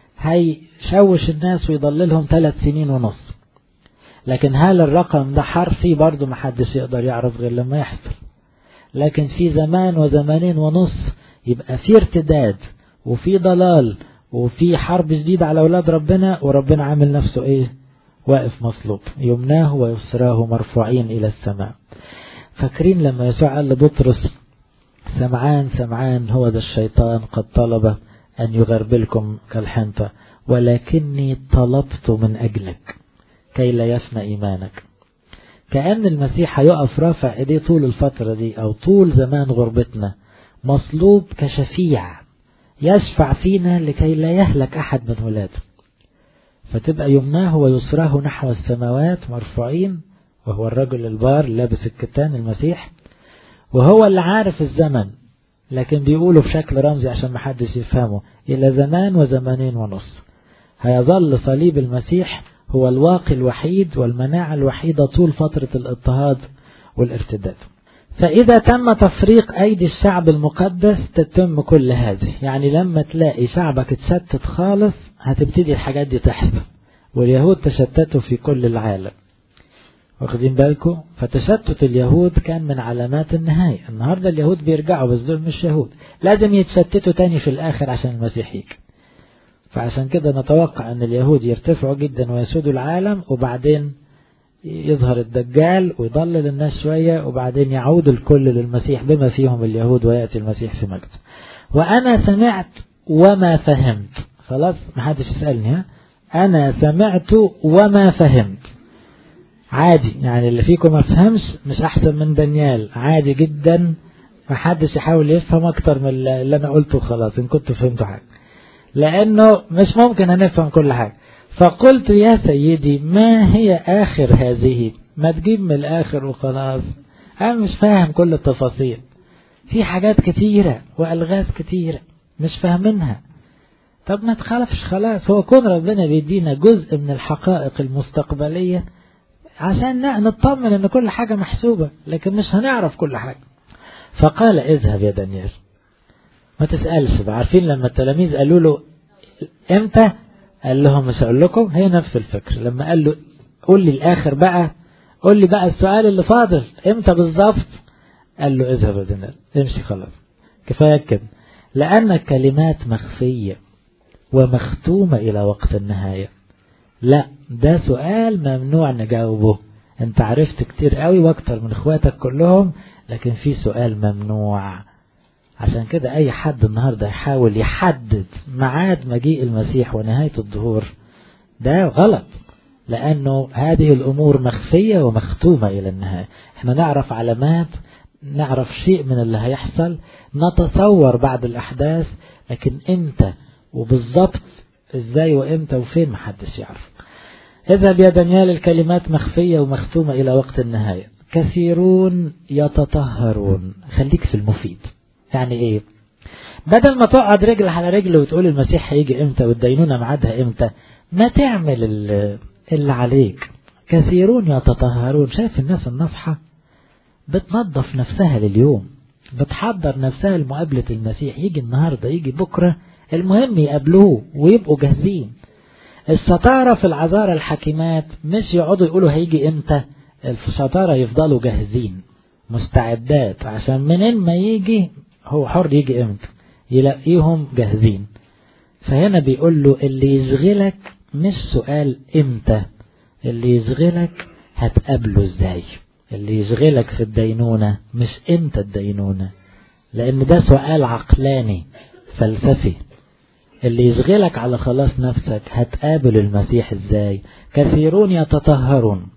هيشوش الناس ويضللهم ثلاث سنين ونص لكن هل الرقم ده حرفي برضه محدش يقدر يعرف غير لما يحصل لكن في زمان وزمانين ونص يبقى في ارتداد وفي ضلال وفي حرب جديدة على أولاد ربنا وربنا عامل نفسه إيه واقف مصلوب يمناه ويسراه مرفوعين إلى السماء فاكرين لما يسوع قال لبطرس سمعان سمعان هو ذا الشيطان قد طلب أن يغربلكم كالحنطة ولكني طلبت من أجلك كي لا يفنى إيمانك كأن المسيح هيقف رافع ايديه طول الفترة دي او طول زمان غربتنا مصلوب كشفيع يشفع فينا لكي لا يهلك احد من ولاده فتبقى يمناه ويسراه نحو السماوات مرفوعين وهو الرجل البار لابس الكتان المسيح وهو اللي عارف الزمن لكن بيقوله بشكل رمزي عشان محدش يفهمه إلى زمان وزمانين ونص هيظل صليب المسيح هو الواقي الوحيد والمناعة الوحيدة طول فترة الاضطهاد والارتداد فإذا تم تفريق أيدي الشعب المقدس تتم كل هذه يعني لما تلاقي شعبك اتشتت خالص هتبتدي الحاجات دي تحصل واليهود تشتتوا في كل العالم واخدين بالكم فتشتت اليهود كان من علامات النهاية النهاردة اليهود بيرجعوا بس دول مش يهود لازم يتشتتوا تاني في الآخر عشان المسيح يجي فعشان كده نتوقع أن اليهود يرتفعوا جدا ويسودوا العالم وبعدين يظهر الدجال ويضلل الناس شوية وبعدين يعود الكل للمسيح بما فيهم اليهود ويأتي المسيح في مجد وأنا سمعت وما فهمت خلاص محدش يسألني ها أنا سمعت وما فهمت عادي يعني اللي فيكم ما فهمش مش أحسن من دانيال عادي جدا محدش يحاول يفهم أكتر من اللي أنا قلته خلاص إن كنت فهمتوا حاجة لأنه مش ممكن هنفهم كل حاجة فقلت يا سيدي ما هي آخر هذه ما تجيب من الآخر وخلاص أنا مش فاهم كل التفاصيل في حاجات كتيرة وألغاز كتيرة مش فاهمينها طب ما تخالفش خلاص هو كون ربنا بيدينا جزء من الحقائق المستقبلية عشان نطمن ان كل حاجة محسوبة لكن مش هنعرف كل حاجة فقال اذهب يا دانيال ما تسألش عارفين لما التلاميذ قالوا له امتى قال لهم مش هقول لكم هي نفس الفكر لما قال له قول لي الاخر بقى قول لي بقى السؤال اللي فاضل امتى بالظبط قال له اذهب يا دانيال امشي خلاص كفاية كده لأن الكلمات مخفية ومختومة إلى وقت النهاية لا ده سؤال ممنوع نجاوبه انت عرفت كتير قوي واكتر من اخواتك كلهم لكن في سؤال ممنوع عشان كده اي حد النهاردة يحاول يحدد ميعاد مجيء المسيح ونهاية الظهور ده غلط لانه هذه الامور مخفية ومختومة الى النهاية احنا نعرف علامات نعرف شيء من اللي هيحصل نتصور بعد الاحداث لكن امتى وبالضبط ازاي وامتى وفين محدش يعرف اذهب يا دانيال الكلمات مخفية ومختومة الى وقت النهاية كثيرون يتطهرون خليك في المفيد يعني ايه بدل ما تقعد رجل على رجل وتقول المسيح هيجي امتى والدينونة ميعادها امتى ما تعمل اللي عليك كثيرون يتطهرون شايف الناس النصحة بتنظف نفسها لليوم بتحضر نفسها لمقابلة المسيح يجي النهاردة يجي بكرة المهم يقابلوه ويبقوا جاهزين الشطارة في العذارى الحكيمات مش يقعدوا يقولوا هيجي امتى الشطارة يفضلوا جاهزين مستعدات عشان منين ما يجي هو حر يجي امتى يلاقيهم جاهزين فهنا بيقول له اللي يشغلك مش سؤال امتى اللي يشغلك هتقابله ازاي اللي يشغلك في الدينونة مش امتى الدينونة لان ده سؤال عقلاني فلسفي اللي يشغلك على خلاص نفسك هتقابل المسيح ازاي كثيرون يتطهرون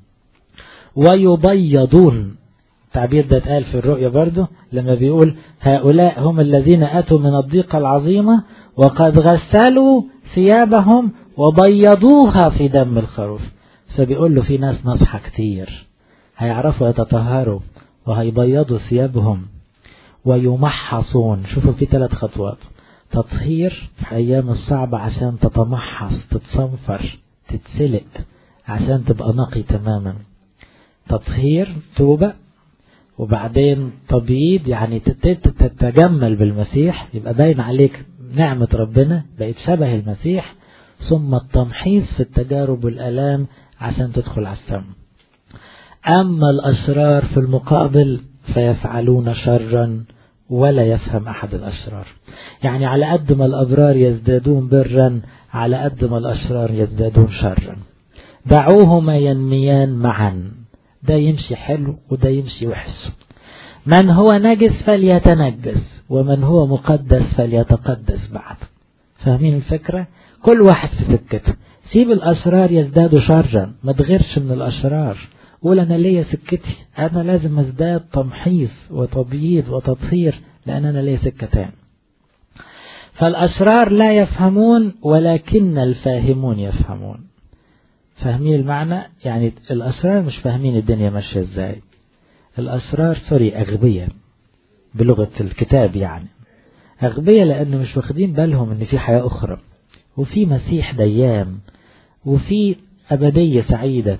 ويبيضون التعبير ده اتقال في الرؤية برضه لما بيقول هؤلاء هم الذين أتوا من الضيقة العظيمة وقد غسلوا ثيابهم وبيضوها في دم الخروف فبيقول له في ناس نصحى كتير هيعرفوا يتطهروا وهيبيضوا ثيابهم ويمحصون شوفوا في ثلاث خطوات تطهير في أيام الصعبة عشان تتمحص تتصنفر تتسلق عشان تبقى نقي تماما تطهير توبة وبعدين تبييض يعني تتجمل بالمسيح يبقى باين عليك نعمة ربنا بقيت شبه المسيح ثم التمحيص في التجارب والألام عشان تدخل على السم أما الأشرار في المقابل فيفعلون شرا ولا يفهم أحد الأشرار يعني على قد ما الأبرار يزدادون برا على قد ما الأشرار يزدادون شرا دعوهما ينميان معا ده يمشي حلو وده يمشي وحش من هو نجس فليتنجس ومن هو مقدس فليتقدس بعد فاهمين الفكرة كل واحد في سكته سيب الأشرار يزدادوا شرا ما تغيرش من الأشرار قول أنا ليا سكتي أنا لازم أزداد تمحيص وتبييض وتطهير لأن أنا ليا سكة تاني فالأشرار لا يفهمون ولكن الفاهمون يفهمون فاهمين المعنى يعني الأسرار مش فاهمين الدنيا ماشية ازاي الأسرار سوري أغبية بلغة الكتاب يعني أغبية لأن مش واخدين بالهم إن في حياة أخرى وفي مسيح ديان وفي أبدية سعيدة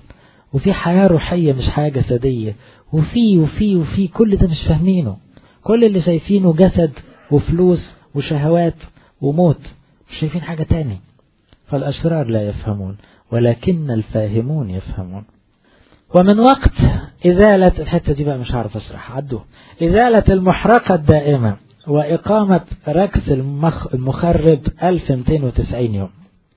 وفي حياة روحية مش حياة جسدية وفي وفي وفي كل ده مش فاهمينه كل اللي شايفينه جسد وفلوس وشهوات وموت مش شايفين حاجة تاني فالأشرار لا يفهمون ولكن الفاهمون يفهمون ومن وقت إزالة الحتة دي بقى مش عارف أشرح عدوه إزالة المحرقة الدائمة وإقامة ركس المخ المخرب 1290 يوم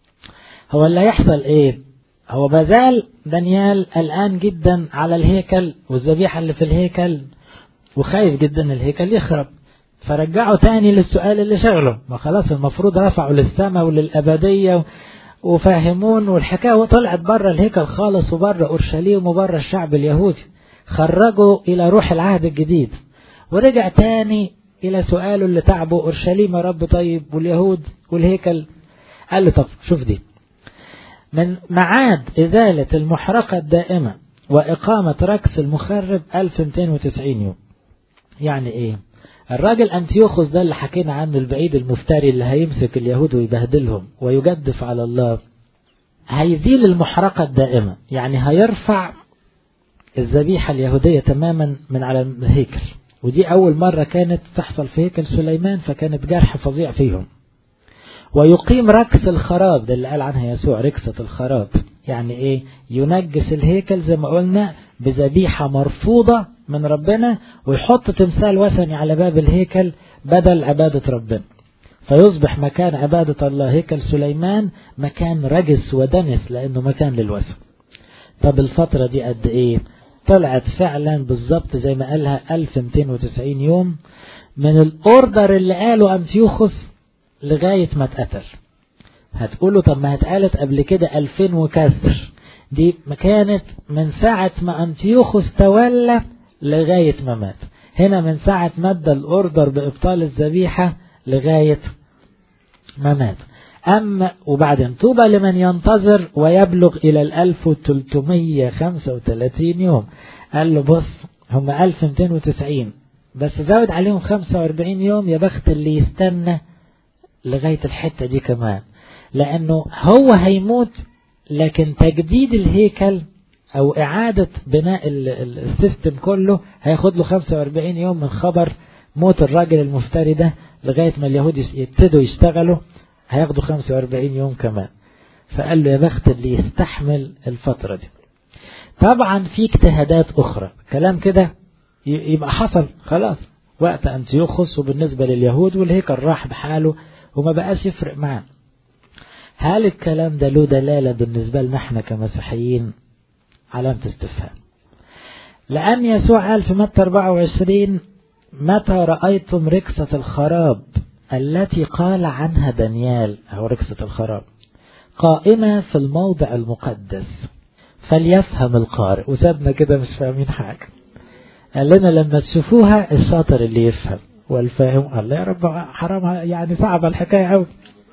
هو اللي هيحصل إيه هو بزال دانيال الآن جدا على الهيكل والذبيحة اللي في الهيكل وخايف جدا الهيكل يخرب فرجعوا تاني للسؤال اللي شغله ما خلاص المفروض رفعوا للسماء وللأبدية وفاهمون والحكاية طلعت بره الهيكل خالص وبره أورشليم وبره الشعب اليهودي خرجوا إلى روح العهد الجديد ورجع تاني إلى سؤاله اللي تعبه أورشليم يا رب طيب واليهود والهيكل قال له طب شوف دي من معاد إزالة المحرقة الدائمة وإقامة ركس المخرب 1290 يوم يعني إيه الراجل أنتيوخوس ده اللي حكينا عنه البعيد المفتري اللي هيمسك اليهود ويبهدلهم ويجدف على الله هيزيل المحرقة الدائمة يعني هيرفع الذبيحة اليهودية تماما من على الهيكل ودي أول مرة كانت تحصل في هيكل سليمان فكانت جرح فظيع فيهم ويقيم ركس الخراب ده اللي قال عنها يسوع ركسة الخراب يعني ايه ينجس الهيكل زي ما قلنا بذبيحة مرفوضة من ربنا ويحط تمثال وثني على باب الهيكل بدل عبادة ربنا فيصبح مكان عبادة الله هيكل سليمان مكان رجس ودنس لأنه مكان للوثن طب الفترة دي قد ايه طلعت فعلا بالظبط زي ما قالها 1290 يوم من الاوردر اللي قاله انتيوخوس لغاية ما اتقتل هتقولوا طب ما اتقالت قبل كده 2000 وكسر دي كانت من ساعة ما انتيوخوس تولى لغاية ما مات هنا من ساعة ما ادى الاوردر بابطال الذبيحة لغاية ما مات أما وبعدين طوبى لمن ينتظر ويبلغ إلى ال 1335 يوم قال له بص هم 1290 بس زود عليهم 45 يوم يا بخت اللي يستنى لغاية الحتة دي كمان لأنه هو هيموت لكن تجديد الهيكل أو إعادة بناء السيستم كله هياخد له 45 يوم من خبر موت الراجل المفتري ده لغاية ما اليهود يبتدوا يشتغلوا هياخدوا 45 يوم كمان فقال له يا بخت اللي يستحمل الفترة دي طبعا في اجتهادات أخرى كلام كده يبقى حصل خلاص وقت أنتيوخوس وبالنسبة لليهود والهيكل راح بحاله وما بقاش يفرق معاه هل الكلام ده له دلالة بالنسبة لنا احنا كمسيحيين علامة استفهام لأن يسوع قال في متى 24 متى رأيتم ركسة الخراب التي قال عنها دانيال أو ركسة الخراب قائمة في الموضع المقدس فليفهم القارئ وسابنا كده مش فاهمين حاجة قال لنا لما تشوفوها الشاطر اللي يفهم والفاهم الله يا رب حرام يعني صعبة الحكاية قوي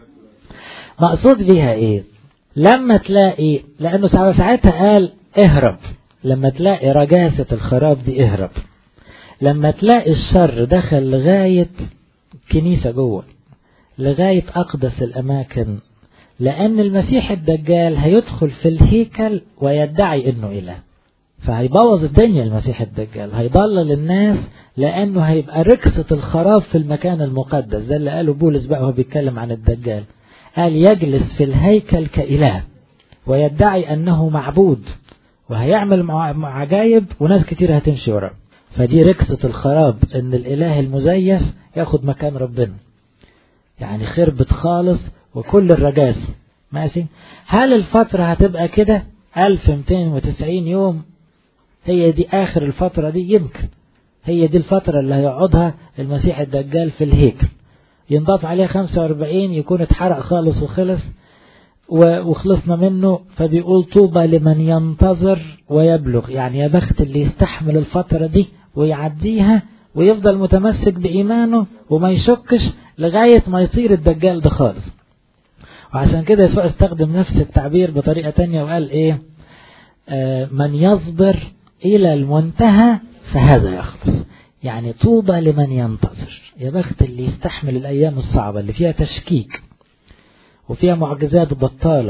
مقصود بيها ايه لما تلاقي لانه ساعتها قال اهرب لما تلاقي رجاسة الخراب دي اهرب لما تلاقي الشر دخل لغاية كنيسة جوه لغاية أقدس الأماكن لأن المسيح الدجال هيدخل في الهيكل ويدعي إنه إله فهيبوظ الدنيا المسيح الدجال هيضلل الناس لأنه هيبقى ركسة الخراب في المكان المقدس ده اللي قاله بولس بقى وهو بيتكلم عن الدجال قال يجلس في الهيكل كإله ويدعي أنه معبود وهيعمل عجايب وناس كتير هتمشي وراه فدي ركسة الخراب ان الاله المزيف ياخد مكان ربنا يعني خربت خالص وكل الرجاس ماشي هل الفترة هتبقى كده 1290 يوم هي دي اخر الفترة دي يمكن هي دي الفترة اللي هيقعدها المسيح الدجال في الهيكل ينضاف عليه 45 يكون اتحرق خالص وخلص وخلصنا منه فبيقول طوبى لمن ينتظر ويبلغ يعني يا بخت اللي يستحمل الفترة دي ويعديها ويفضل متمسك بإيمانه وما يشكش لغاية ما يطير الدجال ده خالص وعشان كده يسوع استخدم نفس التعبير بطريقة تانية وقال ايه آه من يصبر إلى المنتهى فهذا يخلص يعني طوبى لمن ينتظر يا بخت اللي يستحمل الأيام الصعبة اللي فيها تشكيك وفيها معجزات بطالة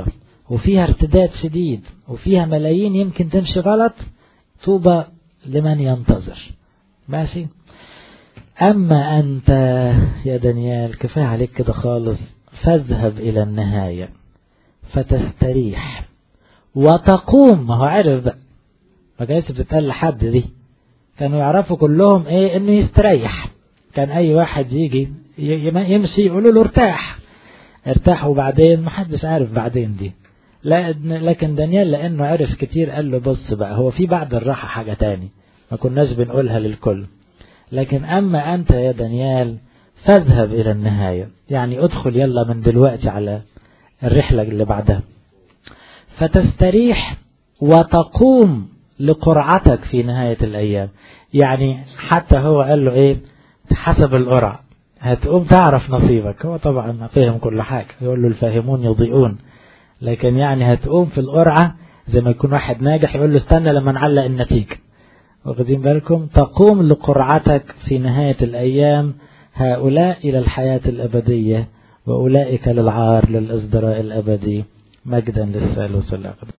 وفيها ارتداد شديد وفيها ملايين يمكن تمشي غلط طوبى لمن ينتظر ماشي أما أنت يا دانيال كفاية عليك كده خالص فاذهب إلى النهاية فتستريح وتقوم ما هو عرف بقى ما كانتش بتتقال لحد دي كانوا يعرفوا كلهم ايه انه يستريح كان اي واحد يجي يمشي يقولوا له ارتاح ارتاح وبعدين ما حدش عارف بعدين دي لا لكن دانيال لانه عرف كتير قال له بص بقى هو في بعد الراحة حاجة تاني ما كناش بنقولها للكل لكن اما انت يا دانيال فاذهب الى النهاية يعني ادخل يلا من دلوقتي على الرحلة اللي بعدها فتستريح وتقوم لقرعتك في نهاية الأيام يعني حتى هو قال له إيه حسب القرعة هتقوم تعرف نصيبك هو طبعا فهم كل حاجة يقول له الفاهمون يضيئون لكن يعني هتقوم في القرعة زي ما يكون واحد ناجح يقول له استنى لما نعلق النتيجة واخدين بالكم تقوم لقرعتك في نهاية الأيام هؤلاء إلى الحياة الأبدية وأولئك للعار للإصدراء الأبدي مجدا للثالوث الأقدم